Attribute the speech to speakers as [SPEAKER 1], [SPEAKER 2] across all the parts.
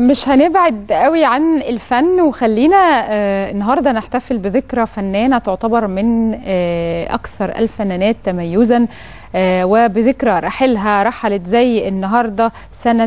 [SPEAKER 1] مش هنبعد قوي عن الفن وخلينا آه، النهارده نحتفل بذكرى فنانه تعتبر من آه، اكثر الفنانات تميزا آه، وبذكرى رحلها رحلت زي النهارده سنه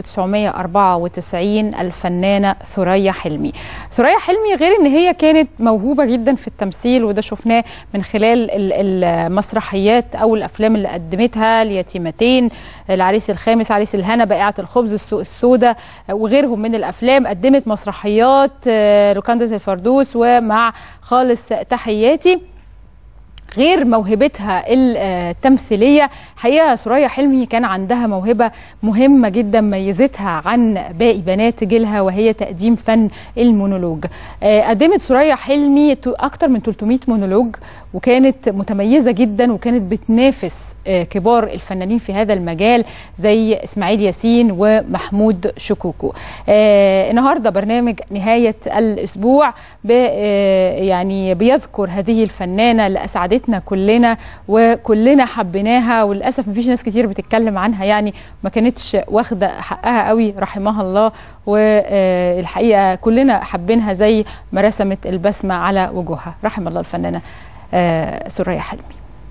[SPEAKER 1] 1994 الفنانه ثريا حلمي. ثريا حلمي غير ان هي كانت موهوبه جدا في التمثيل وده شفناه من خلال ال- المسرحيات او الافلام اللي قدمتها اليتيمتين العريس الخامس عريس الهنا بائعه الخبز السوق السوداء وغيرهم من الافلام قدمت مسرحيات آه، لوكاندا الفردوس ومع خالص تحياتي غير موهبتها التمثيليه حقيقه سوريا حلمي كان عندها موهبه مهمه جدا ميزتها عن باقي بنات جيلها وهي تقديم فن المونولوج آه، قدمت سوريا حلمي تو- اكتر من 300 مونولوج وكانت متميزه جدا وكانت بتنافس آه، كبار الفنانين في هذا المجال زي اسماعيل ياسين ومحمود شكوكو آه، النهارده برنامج نهايه الاسبوع ب- آه، يعني بيذكر هذه الفنانه اللي اسعدتنا كلنا وكلنا حبيناها وللاسف مفيش ناس كتير بتتكلم عنها يعني ما كانتش واخده حقها قوي رحمها الله والحقيقه كلنا حابينها زي ما رسمت البسمه على وجوهها رحم الله الفنانه آه، سوريا حلمي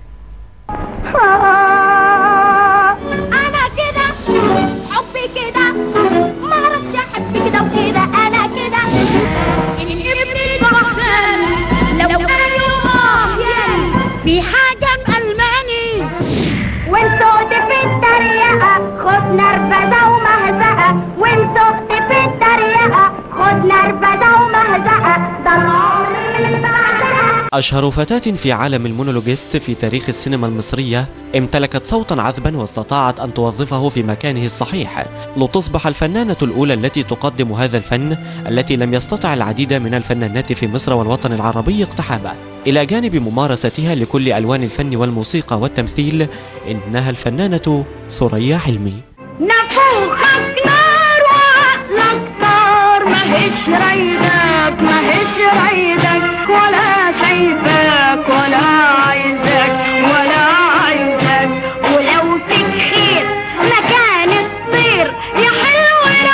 [SPEAKER 2] انا كده حبي كده ما اعرفش احب كده وكده انا كده ابني فرحان لو قالوا اه يعني في حاجه مألماني وانتوا في التريقه خد نرفزه ومهزقه وانتوا في التريقه خد نرفزه ومهزقه ده العمر اللي بعدها
[SPEAKER 3] أشهر فتاة في عالم المونولوجيست في تاريخ السينما المصرية امتلكت صوتا عذبا واستطاعت أن توظفه في مكانه الصحيح لتصبح الفنانة الأولى التي تقدم هذا الفن التي لم يستطع العديد من الفنانات في مصر والوطن العربي اقتحامه إلى جانب ممارستها لكل ألوان الفن والموسيقى والتمثيل إنها الفنانة ثريا حلمي
[SPEAKER 2] نفوخك نار وعقلك نار ماهيش رايدك ماهيش رايدك ولا شايفك ولا عايزك ولا عايزك ولو فيك خير مكان الطير يا حلو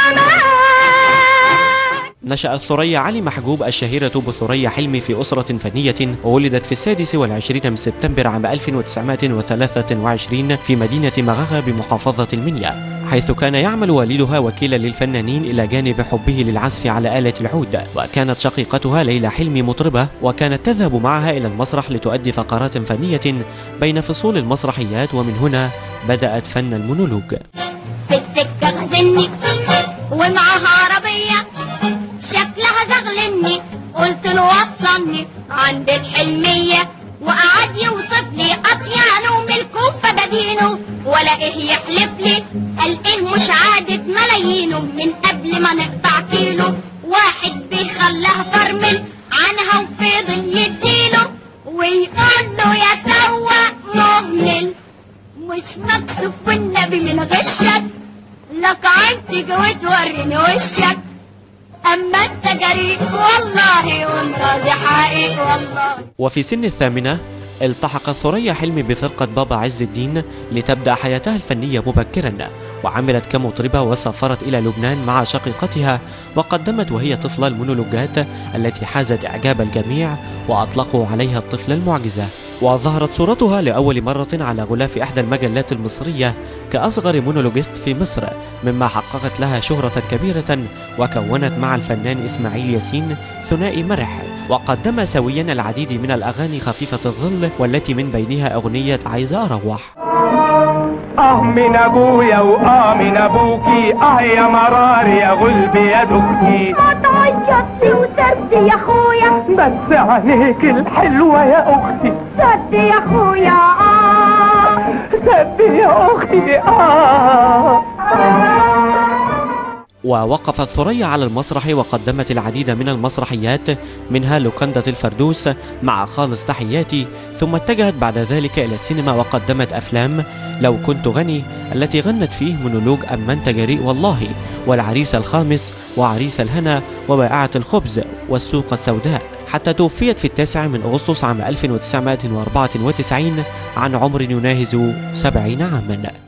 [SPEAKER 2] رماك
[SPEAKER 3] نشأت ثريا علي محجوب الشهيرة بثريا حلمي في أسرة فنية وولدت في السادس والعشرين من سبتمبر عام 1923 في مدينة مغاغة بمحافظة المنيا حيث كان يعمل والدها وكيلا للفنانين إلى جانب حبه للعزف على آلة العود وكانت شقيقتها ليلى حلمي مطربة وكانت تذهب معها إلى المسرح لتؤدي فقرات فنية بين فصول المسرحيات ومن هنا بدأت فن المونولوج
[SPEAKER 2] في السكة غزلني ومعاها عربية شكلها زغلني قلت له وصلني عند الحلمية وقعد يوصف لي أطيانه وملكه فدادينه ولا إيه يحلف لي قال إيه مش عادة ملايينه من قبل ما نقطع كيلو واحد بيخلاه فرمل عنها وفضل يديله ويقول له يا سواق مهمل مش مكسوف والنبي من غشك لك عين تيجي وتوريني وشك اما انت جريء والله وانت دي حقيق والله
[SPEAKER 3] وفي سن الثامنة التحقت ثريا حلمي بفرقة بابا عز الدين لتبدأ حياتها الفنية مبكرا وعملت كمطربة وسافرت إلى لبنان مع شقيقتها وقدمت وهي طفلة المونولوجات التي حازت إعجاب الجميع وأطلقوا عليها الطفلة المعجزة وظهرت صورتها لأول مرة على غلاف إحدى المجلات المصرية كأصغر مونولوجيست في مصر مما حققت لها شهرة كبيرة وكونت مع الفنان إسماعيل ياسين ثنائي مرح وقدم سويا العديد من الأغاني خفيفة الظل والتي من بينها أغنية عايزة أروح
[SPEAKER 4] اه من ابويا واه من ابوكي اه يا مرار يا غلبي يا دختي
[SPEAKER 2] ما تعيطش وسد يا اخويا
[SPEAKER 4] بس عينيك الحلوة يا اختي
[SPEAKER 2] سد يا اخويا اه
[SPEAKER 4] سد يا اختي اه
[SPEAKER 3] ووقفت ثريا على المسرح وقدمت العديد من المسرحيات منها لوكاندا الفردوس مع خالص تحياتي ثم اتجهت بعد ذلك إلى السينما وقدمت أفلام لو كنت غني التي غنت فيه مونولوج أما أنت جريء والله والعريس الخامس وعريس الهنا وبائعة الخبز والسوق السوداء حتى توفيت في التاسع من أغسطس عام 1994 عن عمر يناهز 70 عاماً